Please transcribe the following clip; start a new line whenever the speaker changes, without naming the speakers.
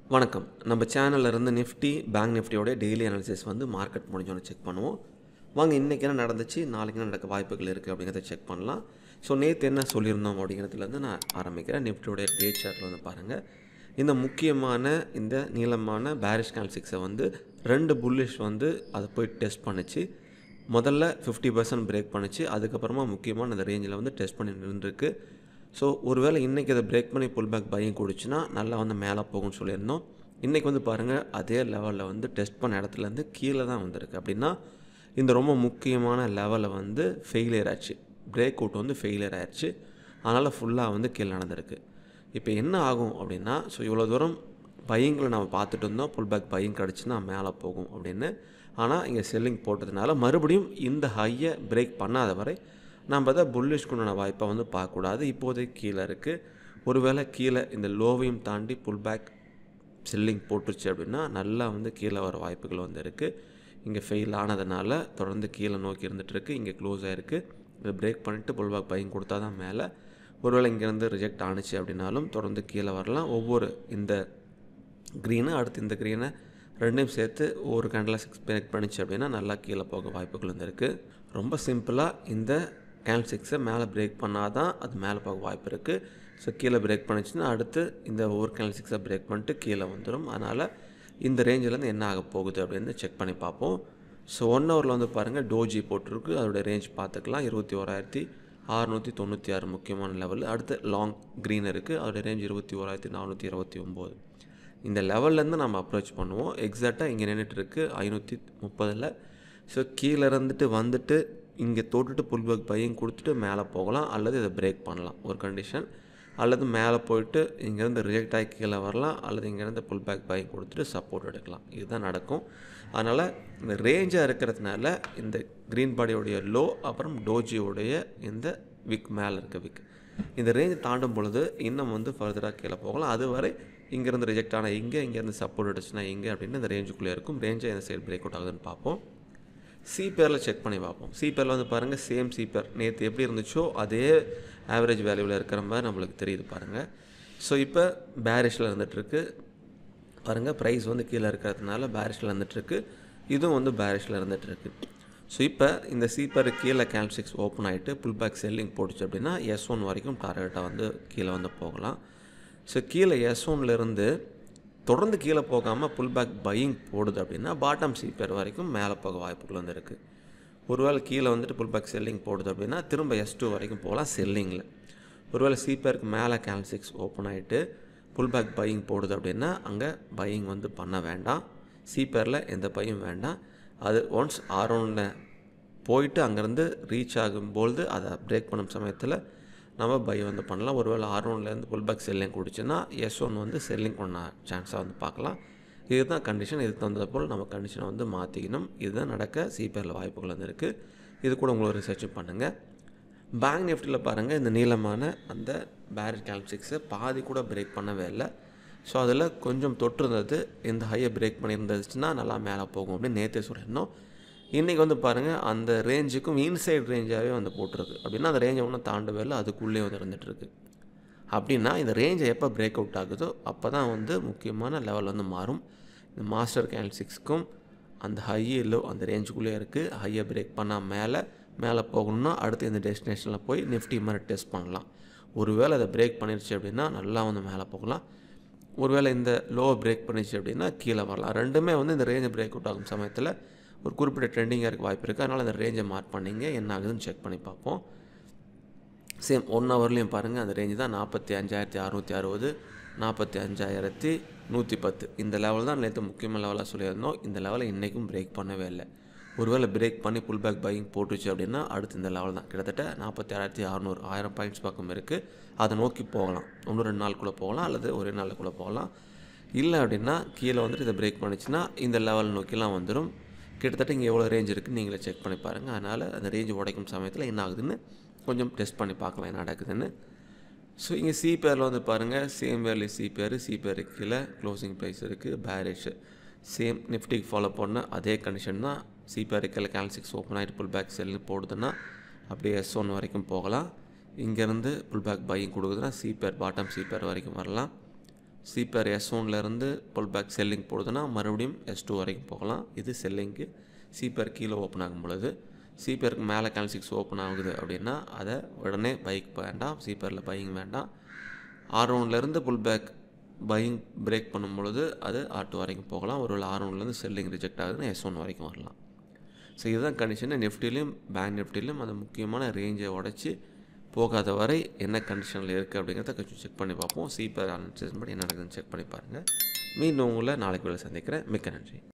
வணக்கம் நம்ம சேனல்ல இருந்து நிஃப்டி பேங்க் நிஃப்டியோட டெய்லி அனாலிசிஸ் வந்து மார்க்கெட் முடிஞ்சோன்னு செக் பண்ணுவோம் வாங்க இன்றைக்கி என்ன நடந்துச்சு நாளைக்கு என்ன நடக்க வாய்ப்புகள் இருக்குது அப்படிங்கிறத செக் பண்ணலாம் ஸோ நேற்று என்ன சொல்லியிருந்தோம் அப்படிங்கிறதுலேருந்து நான் ஆரம்பிக்கிறேன் நிஃப்டியோட டே சார்ட்டில் வந்து பாருங்கள் இந்த முக்கியமான இந்த நீளமான பேரிஷ் சிக்ஸை வந்து ரெண்டு புல்லிஷ் வந்து அதை போய் டெஸ்ட் பண்ணுச்சு முதல்ல ஃபிஃப்டி பர்சன்ட் பிரேக் பண்ணுச்சு அதுக்கப்புறமா முக்கியமான அந்த ரேஞ்சில் வந்து டெஸ்ட் பண்ணி நின்றுருக்கு ஸோ ஒருவேளை இன்றைக்கி அதை பிரேக் பண்ணி புல் பேக் பையும் கொடுச்சுன்னா நல்லா வந்து மேலே போகும்னு சொல்லியிருந்தோம் இன்றைக்கி வந்து பாருங்கள் அதே லெவலில் வந்து டெஸ்ட் பண்ண இடத்துலேருந்து கீழே தான் வந்திருக்கு அப்படின்னா இந்த ரொம்ப முக்கியமான லெவலில் வந்து ஃபெயிலியர் ஆச்சு பிரேக் அவுட் வந்து ஃபெயிலியர் ஆயிடுச்சு அதனால் ஃபுல்லாக வந்து கீழே நடந்திருக்கு இப்போ என்ன ஆகும் அப்படின்னா ஸோ இவ்வளோ தூரம் பையங்களை நம்ம பார்த்துட்டு இருந்தோம் புல் பேக் பையன் கிடச்சுன்னா மேலே போகும் அப்படின்னு ஆனால் இங்கே செல்லிங் போட்டதுனால மறுபடியும் இந்த ஹையை பிரேக் பண்ணாத வரை நம்ம அதை புல்லிஷ்க்குண்டான வாய்ப்பை வந்து பார்க்கக்கூடாது இப்போதைக்கு கீழே இருக்குது ஒருவேளை கீழே இந்த லோவையும் தாண்டி புல் பேக் செல்லிங் போட்டுருச்சு அப்படின்னா நல்லா வந்து கீழே வர வாய்ப்புகள் வந்து இருக்குது இங்கே ஃபெயில் ஆனதுனால தொடர்ந்து கீழே நோக்கி இருந்துகிட்ருக்கு இங்கே க்ளோஸ் ஆகிருக்கு இதை பிரேக் பண்ணிவிட்டு புல் பேக் பையன் கொடுத்தா தான் மேலே ஒருவேளை இங்கேருந்து ரிஜெக்ட் ஆணுச்சு அப்படின்னாலும் தொடர்ந்து கீழே வரலாம் ஒவ்வொரு இந்த க்ரீனு அடுத்து இந்த க்ரீனை ரெண்டையும் சேர்த்து ஒவ்வொரு கேண்டில் சிக்ஸ் பிரேக் பண்ணிச்சு அப்படின்னா நல்லா கீழே போக வாய்ப்புகள் வந்து இருக்குது ரொம்ப சிம்பிளாக இந்த கேண்டில் சிக்ஸை மேலே பிரேக் பண்ணால் தான் அது மேலே போக வாய்ப்பு இருக்குது ஸோ கீழே பிரேக் பண்ணிச்சுன்னா அடுத்து இந்த ஒவ்வொரு கேண்டில் சிக்ஸை பிரேக் பண்ணிட்டு கீழே வந்துடும் அதனால் இந்த ரேஞ்சிலேருந்து என்ன ஆக போகுது அப்படின்னு செக் பண்ணி பார்ப்போம் ஸோ ஒன் ஹவரில் வந்து பாருங்கள் டோஜி போட்டிருக்கு அதோடய ரேஞ்ச் பார்த்துக்கலாம் இருபத்தி ஓராயிரத்தி அறுநூற்றி தொண்ணூற்றி ஆறு முக்கியமான லெவல் அடுத்து லாங் க்ரீன் இருக்குது அதோடய ரேஞ்ச் இருபத்தி ஓராயிரத்தி நானூற்றி இருபத்தி ஒம்பது இந்த லெவல்லேருந்து நம்ம அப்ரோச் பண்ணுவோம் எக்ஸாக்டாக இங்கே நின்றுட்டுருக்கு ஐநூற்றி முப்பதில் ஸோ கீழே இருந்துட்டு வந்துட்டு இங்கே தொட்டுட்டு புல் பேக் பையும் கொடுத்துட்டு மேலே போகலாம் அல்லது இதை பிரேக் பண்ணலாம் ஒரு கண்டிஷன் அல்லது மேலே போயிட்டு இங்கேருந்து ரிஜெக்ட் ஆகி கீழே வரலாம் அல்லது இங்கேருந்து புல் பேக் பையும் கொடுத்துட்டு சப்போர்ட் எடுக்கலாம் இதுதான் நடக்கும் அதனால் இந்த ரேஞ்சாக இருக்கிறதுனால இந்த க்ரீன் பாடியோடைய லோ அப்புறம் டோஜியோடைய இந்த விக் மேலே இருக்க விக் இந்த ரேஞ்ச் தாண்டும் பொழுது இன்னும் வந்து ஃபர்தராக கீழே போகலாம் அதுவரை இங்கேருந்து ரிஜெக்ட் ஆனால் இங்கே இங்கேருந்து சப்போர்ட் அடிச்சுன்னா இங்கே அப்படின்னு இந்த ரேஞ்சுக்குள்ளே இருக்கும் ரேஞ்சை எந்த சைடு பிரேக் அவுட் ஆகுதுன்னு பார்ப்போம் சி பேரில் செக் பண்ணி பார்ப்போம் சி பேரில் வந்து பாருங்கள் சேம் சி பேர் நேற்று எப்படி இருந்துச்சோ அதே ஆவரேஜ் வேல்யூவில் இருக்கிற மாதிரி நம்மளுக்கு தெரியுது பாருங்கள் ஸோ இப்போ பேரிஷில் இருந்துகிட்ருக்கு பாருங்கள் ப்ரைஸ் வந்து கீழே இருக்கிறதுனால பேரிஷில் இருந்துகிட்ருக்கு இதுவும் வந்து பேரிஷில் இருந்துகிட்ருக்கு ஸோ இப்போ இந்த சீப்பர் கீழே கேல் சிக்ஸ் ஓப்பன் ஆகிட்டு புல் பேக் செல்லிங் போட்டுச்சு அப்படின்னா எஸ் ஒன் வரைக்கும் டார்கெட்டாக வந்து கீழே வந்து போகலாம் ஸோ கீழே எஸ் ஒன்லேருந்து தொடர்ந்து கீழே போகாமல் புல் பேக் பையிங் போடுது அப்படின்னா பாட்டம் சீப்பர் வரைக்கும் மேலே போக வாய்ப்புகள் வந்து இருக்குது ஒருவேளை கீழே வந்துட்டு புல் பேக் செல்லிங் போடுது அப்படின்னா திரும்ப எஸ் டூ வரைக்கும் போகலாம் செல்லிங்கில் ஒருவேளை சீப்பருக்கு மேலே கேல் சிக்ஸ் ஓப்பன் ஆகிட்டு புல் பேக் பையிங் போடுது அப்படின்னா அங்கே பையிங் வந்து பண்ண வேண்டாம் சீப்பரில் எந்த பையும் வேண்டாம் அது ஒன்ஸ் ஆர் ஒன்ல போயிட்டு அங்கேருந்து ரீச் ஆகும்பொழுது அதை பிரேக் பண்ணும் சமயத்தில் நம்ம பை வந்து பண்ணலாம் ஒருவேளை ஆர் ஒன்லேருந்து புல் பேக் செல்லிங் குடிச்சுன்னா எஸ் ஒன் வந்து செல்லிங் பண்ண சான்ஸாக வந்து பார்க்கலாம் இதுதான் கண்டிஷன் இதுக்கு தகுந்த போல் நம்ம கண்டிஷனை வந்து மாற்றிக்கணும் இதுதான் நடக்க சிபிஆரில் வாய்ப்புகள் வந்து இருக்குது இது கூட உங்களை ரிசர்ச் பண்ணுங்கள் பேங்க் நிஃப்டியில் பாருங்கள் இந்த நீளமான அந்த பேரட் கேல்சிக்ஸை பாதி கூட பிரேக் பண்ணவே இல்லை ஸோ அதில் கொஞ்சம் தொட்டிருந்தது இந்த ஹையை பிரேக் பண்ணியிருந்துச்சுன்னா நல்லா மேலே போகும் அப்படின்னு நேற்றே சொல்லியிருந்தோம் இன்றைக்கி வந்து பாருங்கள் அந்த ரேஞ்சுக்கும் இன்சைட் ரேஞ்சாகவே வந்து போட்டிருக்கு அப்படின்னா அந்த ரேஞ்சை ஒன்றும் தாண்டவே இல்லை அதுக்குள்ளே வந்து இருந்துகிட்ருக்கு அப்படின்னா இந்த ரேஞ்சை எப்போ பிரேக் அவுட் ஆகுதோ அப்போ தான் வந்து முக்கியமான லெவல் வந்து மாறும் இந்த மாஸ்டர் கேல் சிக்ஸ்க்கும் அந்த ஹையே லோ அந்த ரேஞ்சுக்குள்ளே இருக்குது ஹையை பிரேக் பண்ணால் மேலே மேலே போகணும்னா அடுத்து இந்த டெஸ்டினேஷனில் போய் நிஃப்டி மாதிரி டெஸ்ட் பண்ணலாம் ஒருவேளை அதை பிரேக் பண்ணிருச்சு அப்படின்னா நல்லா வந்து மேலே போகலாம் ஒருவேளை இந்த லோவை பிரேக் பண்ணிச்சு அப்படின்னா கீழே வரலாம் ரெண்டுமே வந்து இந்த ரேஞ்சை பிரேக் அவுட் ஆகும் சமயத்தில் ஒரு குறிப்பிட்ட ட்ரெண்டிங்காக இருக்க வாய்ப்பு இருக்குது அதனால் அந்த ரேஞ்சை மார்க் பண்ணிங்க என்ன ஆகுதுன்னு செக் பண்ணி பார்ப்போம் சேம் ஒன் ஹவர்லேயும் பாருங்கள் அந்த ரேஞ்சு தான் நாற்பத்தி அஞ்சாயிரத்தி அறநூற்றி அறுபது நாற்பத்தி அஞ்சாயிரத்தி நூற்றி பத்து இந்த லெவல் தான் நேற்று முக்கியமான லெவலாக சொல்லியிருந்தோம் இந்த லெவலை இன்றைக்கும் பிரேக் பண்ணவே இல்லை ஒருவேளை பிரேக் பண்ணி புல் பேக் பையிங் போட்டுச்சு அப்படின்னா அடுத்து இந்த லெவல் தான் கிட்டத்தட்ட நாற்பத்தி ஆயிரத்தி அறநூறு ஆயிரம் பாயிண்ட்ஸ் பக்கம் இருக்குது அதை நோக்கி போகலாம் ஒன்று ரெண்டு நாளுக்குள்ளே போகலாம் அல்லது ஒரே நாளுக்குள்ளே போகலாம் இல்லை அப்படின்னா கீழே வந்துட்டு இதை பிரேக் பண்ணிச்சுன்னா இந்த லெவல் நோக்கிலாம் வந்துடும் கிட்டத்தட்ட இங்கே எவ்வளோ ரேஞ்ச் இருக்குன்னு நீங்களே செக் பண்ணி பாருங்கள் அதனால் அந்த ரேஞ்ச் உடைக்கும் சமயத்தில் என்ன ஆகுதுன்னு கொஞ்சம் டெஸ்ட் பண்ணி பார்க்கலாம் என்ன நடக்குதுன்னு ஸோ இங்கே சி பேரில் வந்து பாருங்கள் same value CPR CPR கீழே க்ளோசிங் ப்ரைஸ் இருக்குது பேரிஷ் சேம் நிஃப்டிக்கு ஃபாலோ பண்ண அதே கண்டிஷன் தான் சி பேர் கீழே கேல் சிக்ஸ் ஓப்பன் ஆகிட்டு புல் பேக் செல்னு போடுதுன்னா அப்படியே எஸ் ஒன் வரைக்கும் போகலாம் இங்கேருந்து புல் பேக் பையிங் கொடுக்குதுன்னா CPR bottom CPR வரைக்கும் வரலாம் சிபிஆர் எஸ் ஒன்லேருந்து புல் பேக் செல்லிங் போடுதுன்னா மறுபடியும் எஸ் டூ வரைக்கும் போகலாம் இது செல்லிங்க்கு சிபிஆர் கீழே ஓப்பன் ஆகும் பொழுது சிபிஆருக்கு மேலே கேன் சிக்ஸ் ஓப்பன் ஆகுது அப்படின்னா அதை உடனே பைக் வேண்டாம் சிபிஆரில் பையிங் வேண்டாம் ஆர் ஒன்லேருந்து புல் பேக் பையிங் பிரேக் பண்ணும் பொழுது அது ஆர் டூ வரைக்கும் போகலாம் ஒருவேளை ஆர் ஒன்லேருந்து செல்லிங் ரிஜெக்ட் ஆகுதுன்னா எஸ் ஒன் வரைக்கும் வரலாம் ஸோ இதுதான் கண்டிஷன் நிஃப்டிலையும் பேங்க் நிஃப்டிலையும் அந்த முக்கியமான ரேஞ்சை உடச்சி போகாத வரை என்ன கண்டிஷனில் இருக்குது அப்படிங்கிறத கொஞ்சம் செக் பண்ணி பார்ப்போம் சிபிஆர் அனலிசிஸ் படி என்ன நடக்குதுன்னு செக் பண்ணி பாருங்கள் மீண்டும் உங்களை நாளைக்கு வேலை சந்திக்கிறேன் மிக்க நன்றி